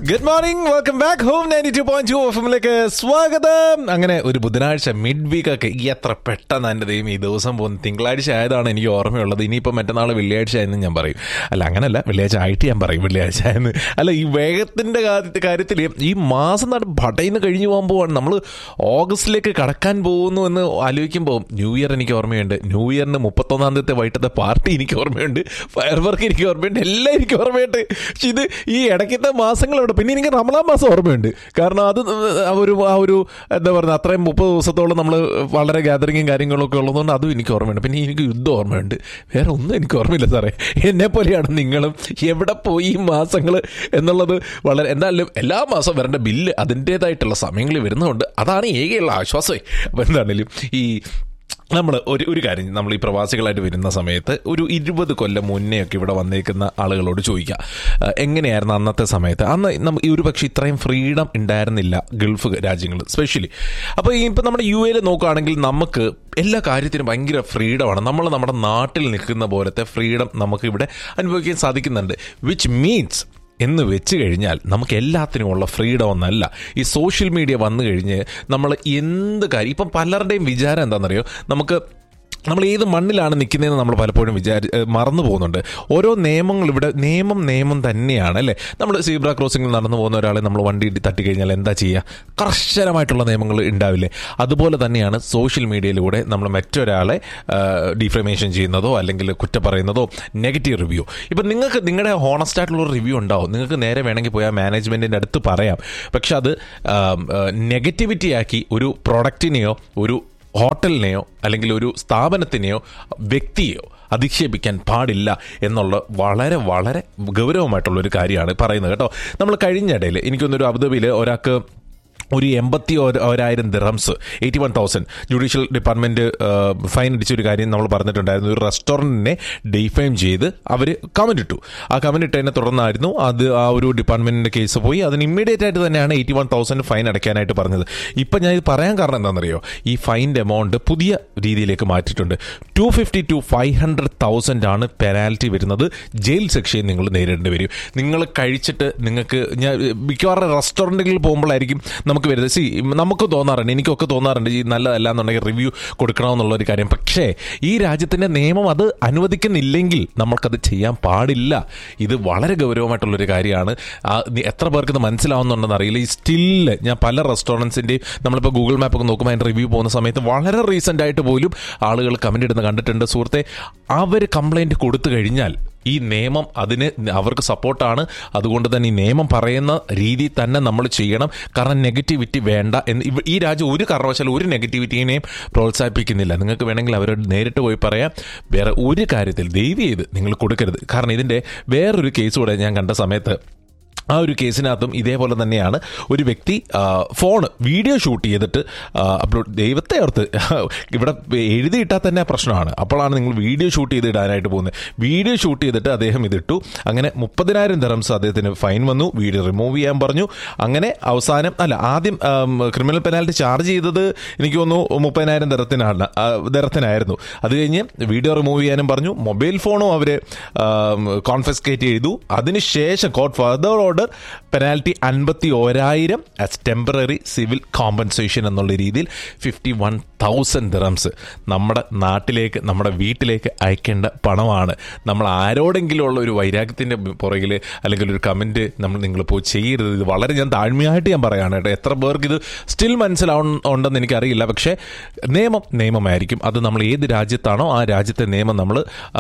good morning welcome back home ninety two point two എഫിലേക്ക് സ്വാഗതം അങ്ങനെ ഒരു ബുധനാഴ്ച മിഡ് വീക്ക് ഒക്കെ ഈ എത്ര പെട്ടെന്ന് എൻ്റെ ദൈവം ഈ ദിവസം പോകുന്നു തിങ്കളാഴ്ച ആയതാണ് എനിക്ക് ഓർമ്മയുള്ളത് ഇനിയിപ്പോൾ മറ്റന്നാൾ വെള്ളിയാഴ്ച ആയെന്ന് ഞാൻ പറയും അല്ല അങ്ങനല്ല വെള്ളിയാഴ്ച ആയിട്ട് ഞാൻ പറയും വെള്ളിയാഴ്ച ആയെന്ന് അല്ല ഈ വേഗത്തിൻ്റെ കാര്യത്തിൽ ഈ മാസം നാട് പടയിന്ന് കഴിഞ്ഞു പോകുമ്പോഴാണ് നമ്മൾ ഓഗസ്റ്റിലേക്ക് കടക്കാൻ പോകുന്നു എന്ന് ആലോചിക്കുമ്പോൾ ന്യൂ ഇയർ എനിക്ക് ഓർമ്മയുണ്ട് ന്യൂ ഇയറിന് മുപ്പത്തൊന്നാം തീയതി വൈകിട്ടത്തെ പാർട്ടി എനിക്ക് ഓർമ്മയുണ്ട് ഫയർ വർക്ക് എനിക്ക് ഓർമ്മയുണ്ട് എല്ലാം എനിക്ക് ഓർമ്മയുണ്ട് പക്ഷെ ഇത് ഈ ഇടയ്ക്കത്തെ മാസങ്ങളോട് പിന്നെ എനിക്ക് റമലാൻ മാസം ഓർമ്മയുണ്ട് കാരണം അത് ആ ഒരു ആ ഒരു എന്താ പറയുക അത്രയും മുപ്പത് ദിവസത്തോളം നമ്മൾ വളരെ ഗ്യാതറിങ്ങും കാര്യങ്ങളൊക്കെ ഉള്ളതുകൊണ്ട് അതും എനിക്ക് ഓർമ്മയുണ്ട് പിന്നെ എനിക്ക് യുദ്ധം ഓർമ്മയുണ്ട് വേറെ ഒന്നും എനിക്ക് ഓർമ്മയില്ല സാറേ എന്നെ പോലെയാണ് നിങ്ങളും എവിടെ പോയി ഈ മാസങ്ങൾ എന്നുള്ളത് വളരെ എന്തായാലും എല്ലാ മാസവും വരേണ്ട ബില്ല് അതിൻ്റേതായിട്ടുള്ള സമയങ്ങളിൽ വരുന്നതുകൊണ്ട് അതാണ് ഏകയുള്ള ആശ്വാസമേ അപ്പോൾ എന്താണെങ്കിലും ഈ നമ്മൾ ഒരു ഒരു കാര്യം നമ്മൾ ഈ പ്രവാസികളായിട്ട് വരുന്ന സമയത്ത് ഒരു ഇരുപത് കൊല്ലം മുന്നേ ഒക്കെ ഇവിടെ വന്നേക്കുന്ന ആളുകളോട് ചോദിക്കുക അഹ് എങ്ങനെയായിരുന്നു അന്നത്തെ സമയത്ത് അന്ന് നമുക്ക് ഒരു പക്ഷേ ഇത്രയും ഫ്രീഡം ഉണ്ടായിരുന്നില്ല ഗൾഫ് രാജ്യങ്ങൾ സ്പെഷ്യലി അപ്പോൾ ഈ ഇപ്പം നമ്മുടെ യു എയിൽ നോക്കുകയാണെങ്കിൽ നമുക്ക് എല്ലാ കാര്യത്തിനും ഭയങ്കര ഫ്രീഡമാണ് നമ്മൾ നമ്മുടെ നാട്ടിൽ നിൽക്കുന്ന പോലത്തെ ഫ്രീഡം നമുക്ക് ഇവിടെ അനുഭവിക്കാൻ സാധിക്കുന്നുണ്ട് വിച്ച് മീൻസ് എന്ന് വെച്ച് കഴിഞ്ഞാൽ നമുക്ക് എല്ലാത്തിനുമുള്ള ഫ്രീഡം ഒന്നല്ല ഈ സോഷ്യൽ മീഡിയ വന്നു കഴിഞ്ഞ് നമ്മൾ എന്ത് കാര്യം ഇപ്പം പലരുടെയും വിചാരം എന്താണെന്നറിയോ നമുക്ക് നമ്മൾ ഏത് മണ്ണിലാണ് നിൽക്കുന്നതെന്ന് നമ്മൾ പലപ്പോഴും വിചാരി ഏഹ് മറന്നു പോകുന്നുണ്ട് ഓരോ നിയമങ്ങൾ ഇവിടെ നിയമം നിയമം തന്നെയാണ് അല്ലേ നമ്മൾ സീബ്ര ക്രോസിംഗിൽ നടന്നു പോകുന്ന ഒരാളെ നമ്മൾ വണ്ടി ഇടി തട്ടിക്കഴിഞ്ഞാൽ എന്താ ചെയ്യുക കർശനമായിട്ടുള്ള നിയമങ്ങൾ ഉണ്ടാവില്ലേ അതുപോലെ തന്നെയാണ് സോഷ്യൽ മീഡിയയിലൂടെ നമ്മൾ മറ്റൊരാളെ ഡിഫ്രമേഷൻ ചെയ്യുന്നതോ അല്ലെങ്കിൽ കുറ്റം പറയുന്നതോ നെഗറ്റീവ് റിവ്യൂ ഇപ്പം നിങ്ങൾക്ക് നിങ്ങളുടെ ഹോണസ്റ്റ് ആയിട്ടുള്ള റിവ്യൂ ഉണ്ടാവും നിങ്ങൾക്ക് നേരെ വേണമെങ്കിൽ പോയാൽ മാനേജ്മെൻറ്റിൻ്റെ അടുത്ത് പറയാം പക്ഷെ അത് നെഗറ്റിവിറ്റി ആക്കി ഒരു പ്രൊഡക്റ്റിനെയോ ഒരു ഹോട്ടലിനെയോ അല്ലെങ്കിൽ ഒരു സ്ഥാപനത്തിനെയോ വ്യക്തിയെയോ അധിക്ഷേപിക്കാൻ പാടില്ല എന്നുള്ള വളരെ വളരെ ഗൗരവമായിട്ടുള്ള ഒരു കാര്യമാണ് പറയുന്നത് കേട്ടോ നമ്മൾ കഴിഞ്ഞ ഇടയിൽ എനിക്കൊന്നൊരു അബുദാബിയിൽ ഒരാൾക്ക് ഒരു എൺപത്തി ഒരായിരം dirhams eighty one thousand judicial department fine അടിച്ചൊരു കാര്യം നമ്മൾ പറഞ്ഞിട്ടുണ്ടായിരുന്നു ഒരു റെസ്റ്റോറൻറ്റിനെ ഡിഫൈം ചെയ്ത് അവർ കമന്റ് ഇട്ടു ആ കമന്റ് ഇട്ടതിനെ തുടർന്നായിരുന്നു അത് ആ ഒരു ഡിപ്പാർട്ട്മെന്റിന്റെ കേസ് പോയി അതിന് ഇമ്മീഡിയറ്റ് ആയിട്ട് തന്നെയാണ് എയ്റ്റി വൺ തൗസൻഡ് ഫൈൻ അടയ്ക്കാനായിട്ട് പറഞ്ഞത് ഇപ്പം ഞാൻ ഇത് പറയാൻ കാരണം എന്താണെന്നറിയോ ഈ ഫൈൻ്റെ എമൗണ്ട് പുതിയ രീതിയിലേക്ക് മാറ്റിയിട്ടുണ്ട് two fifty to five hundred thousand ആണ് പെനാൽറ്റി വരുന്നത് ജയിൽ ശിക്ഷയും നിങ്ങൾ നേരിടേണ്ടി വരും നിങ്ങൾ കഴിച്ചിട്ട് നിങ്ങൾക്ക് ഞാൻ മിക്കവാറും റെസ്റ്റോറൻറ്റുകളിൽ പോകുമ്പോഴായിരിക്കും നമുക്ക് വരുന്നത് സി നമുക്ക് തോന്നാറുണ്ട് എനിക്കൊക്കെ തോന്നാറുണ്ട് ഈ നല്ലതല്ല എന്നുണ്ടെങ്കിൽ റിവ്യൂ കൊടുക്കണമെന്നുള്ള ഒരു കാര്യം പക്ഷേ ഈ രാജ്യത്തിൻ്റെ നിയമം അത് അനുവദിക്കുന്നില്ലെങ്കിൽ നമ്മൾക്കത് ചെയ്യാൻ പാടില്ല ഇത് വളരെ ഗൗരവമായിട്ടുള്ളൊരു കാര്യമാണ് ആ, നി- എത്ര പേർക്ക് ഇത് മനസ്സിലാവുന്നുണ്ടെന്ന് അറിയില്ല ഈ സ്റ്റില്ല് ഞാൻ പല റെസ്റ്റോറൻറ്റ്സിൻ്റെയും നമ്മളിപ്പോൾ ഗൂഗിൾ മാപ്പ് ഒക്കെ നോക്കുമ്പോൾ അതിൻ്റെ റിവ്യൂ പോകുന്ന സമയത്ത് വളരെ റീസെൻ്റ് ആയിട്ട് പോലും ആളുകൾ കമൻ്റ് ഇടുന്ന കണ്ടിട്ടുണ്ട് സുഹൃത്തെ അവർ കംപ്ലൈൻറ്റ് കൊടുത്തു കഴിഞ്ഞാൽ ഈ നിയമം അതിന് അവർക്ക് സപ്പോർട്ടാണ് അതുകൊണ്ട് തന്നെ ഈ നിയമം പറയുന്ന രീതി തന്നെ നമ്മൾ ചെയ്യണം കാരണം നെഗറ്റിവിറ്റി വേണ്ട എന്ന് ഇവ- ഈ രാജ്യം ഒരു കാരണവശാലും ഒരു നെഗറ്റിവിറ്റീനെയും പ്രോത്സാഹിപ്പിക്കുന്നില്ല നിങ്ങൾക്ക് വേണമെങ്കിൽ അവരോട് നേരിട്ട് പോയി പറയാം വേറെ ഒരു കാര്യത്തിൽ ദയവ് ചെയ്ത് നിങ്ങൾ കൊടുക്കരുത് കാരണം ഇതിൻ്റെ വേറൊരു കേസ് കൂടെ ഞാൻ കണ്ട സമയത്ത് ആ ഒരു കേസിനകത്തും ഇതേപോലെ തന്നെയാണ് ഒരു വ്യക്തി ഫോൺ വീഡിയോ ഷൂട്ട് ചെയ്തിട്ട് അപ്ലോഡ് ദൈവത്തെ ഓർത്ത് ഇവിടെ എഴുതിയിട്ടാൽ തന്നെ പ്രശ്നമാണ് അപ്പോഴാണ് നിങ്ങൾ വീഡിയോ ഷൂട്ട് ചെയ്ത് ഇടാനായിട്ട് പോകുന്നത് വീഡിയോ ഷൂട്ട് ചെയ്തിട്ട് അദ്ദേഹം ഇതിട്ടു അങ്ങനെ മുപ്പതിനായിരം ദറംസ് അദ്ദേഹത്തിന് ഫൈൻ വന്നു വീഡിയോ റിമൂവ് ചെയ്യാൻ പറഞ്ഞു അങ്ങനെ അവസാനം അല്ല ആദ്യം ക്രിമിനൽ പെനാൽറ്റി ചാർജ് ചെയ്തത് എനിക്ക് തോന്നുന്നു മുപ്പതിനായിരം ദറത്തിനാണ് ആ, ദറത്തിനായിരുന്നു അത് കഴിഞ്ഞ് വീഡിയോ റിമൂവ് ചെയ്യാനും പറഞ്ഞു മൊബൈൽ ഫോണും അവർ കോൺഫെസ്കേറ്റ് ചെയ്തു അതിനുശേഷം കോർട്ട് ഫർദർ ഓർഡർ പെനാൽറ്റി അൻപത്തി ഓരായിരം ആസ് ടെമ്പററി സിവിൽ കോമ്പൻസേഷൻ എന്നുള്ള രീതിയിൽ ഫിഫ്റ്റി വൺ തൗസൻഡ് ദിറംസ് നമ്മുടെ നാട്ടിലേക്ക് നമ്മുടെ വീട്ടിലേക്ക് അയക്കേണ്ട പണമാണ് നമ്മൾ ആരോടെങ്കിലും ഉള്ള ഒരു വൈരാഗ്യത്തിൻ്റെ പുറകിൽ അല്ലെങ്കിൽ ഒരു കമൻറ്റ് നമ്മൾ നിങ്ങൾ പോയി ചെയ്യരുത് ഇത് വളരെ ഞാൻ താഴ്മയായിട്ട് ഞാൻ പറയാണ് കേട്ടോ എത്ര പേർക്ക് ഇത് സ്റ്റിൽ മനസ്സിലാവുന്നുണ്ടെന്ന് എനിക്കറിയില്ല പക്ഷേ നിയമം നിയമമായിരിക്കും അത് നമ്മൾ ഏത് രാജ്യത്താണോ ആ രാജ്യത്തെ നിയമം നമ്മൾ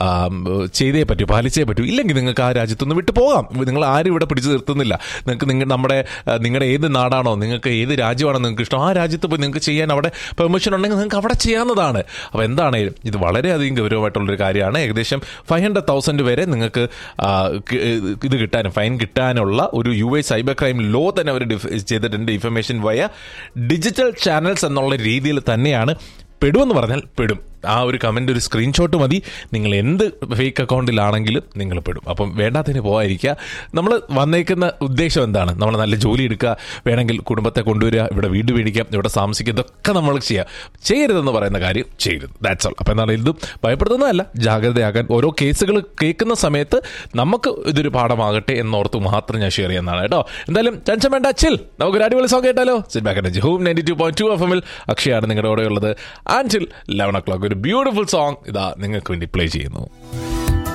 ചെയ്തേ പറ്റൂ പാലിച്ചേ പറ്റൂ ഇല്ലെങ്കിൽ നിങ്ങൾക്ക് ആ രാജ്യത്തുനിന്ന് വിട്ടു പോകാം നിങ്ങൾ ആരും ഇവിടെ പിടിച്ചു നിർത്തുന്നില്ല നിങ്ങൾക്ക് നിങ്ങൾ നമ്മുടെ ആ, നിങ്ങളുടെ ഏത് നാടാണോ നിങ്ങൾക്ക് ഏത് രാജ്യമാണോ നിങ്ങൾക്ക് ഇഷ്ടം ആ രാജ്യത്ത് പോയി നിങ്ങൾക്ക് ചെയ്യാൻ അവിടെ പെർമിഷൻ ഉണ്ടെങ്കിൽ നിങ്ങൾക്ക് അവിടെ ചെയ്യാവുന്നതാണ് അപ്പോൾ എന്താണേലും ഇത് വളരെയധികം ഗൗരവമായിട്ടുള്ളൊരു കാര്യമാണ് ഏകദേശം ഫൈവ് ഹൺഡ്രഡ് തൗസൻഡ് വരെ നിങ്ങൾക്ക് ആ, ക- ഇത് കിട്ടാനും ഫൈൻ കിട്ടാനുള്ള ഒരു U A cyber crime law തന്നെ അവർ ഡിഫ് ചെയ്തിട്ടുണ്ട് ഇൻഫർമേഷൻ വയ ഡിജിറ്റൽ ചാനൽസ് എന്നുള്ള രീതിയിൽ തന്നെയാണ് പെടുമെന്ന് പറഞ്ഞാൽ പെടും ആ ഒരു കമന്റ് ഒരു സ്ക്രീൻഷോട്ട് മതി നിങ്ങൾ എന്ത് ഫേക്ക് അക്കൗണ്ടിലാണെങ്കിലും നിങ്ങൾ പെടും അപ്പം വേണ്ടാത്തതിന് പോകാതിരിക്കുക നമ്മൾ വന്നേക്കുന്ന ഉദ്ദേശം എന്താണ് നമ്മൾ നല്ല ജോലി എടുക്കുക വേണമെങ്കിൽ കുടുംബത്തെ കൊണ്ടുവരിക ഇവിടെ വീട് മേടിക്കാം ഇവിടെ താമസിക്കുക ഇതൊക്കെ നമ്മൾ ചെയ്യാം ചെയ്യരുതെന്ന് പറയുന്ന കാര്യം ചെയ്യരുത് ദാറ്റ്സ് ഓൾ അപ്പം എന്താണ് ഇതും ഭയപ്പെടുത്തുന്നതല്ല ജാഗ്രതയാകാൻ ഓരോ കേസുകൾ കേൾക്കുന്ന സമയത്ത് നമുക്ക് ഇതൊരു പാഠമാകട്ടെ എന്നോർത്ത് മാത്രം ഞാൻ ഷെയർ ചെയ്യുന്നതാണ് കേട്ടോ എന്തായാലും ടെൻഷൻ വേണ്ട ചിൽ നമുക്കൊരു അടിപൊളി സോങ് കേട്ടാലോ sit back at home ninety two point two F എമ്മിൽ അക്ഷയാണ് നിങ്ങളുടെ കൂടെ ഉള്ളത് ആൻറ്റിൽ ലെവൻ ഒ ക്ലോക്ക് ഒരു ബ്യൂട്ടിഫുൾ സോങ് ഇതാ നിങ്ങൾക്ക് വേണ്ടി പ്ലേ ചെയ്യുന്നു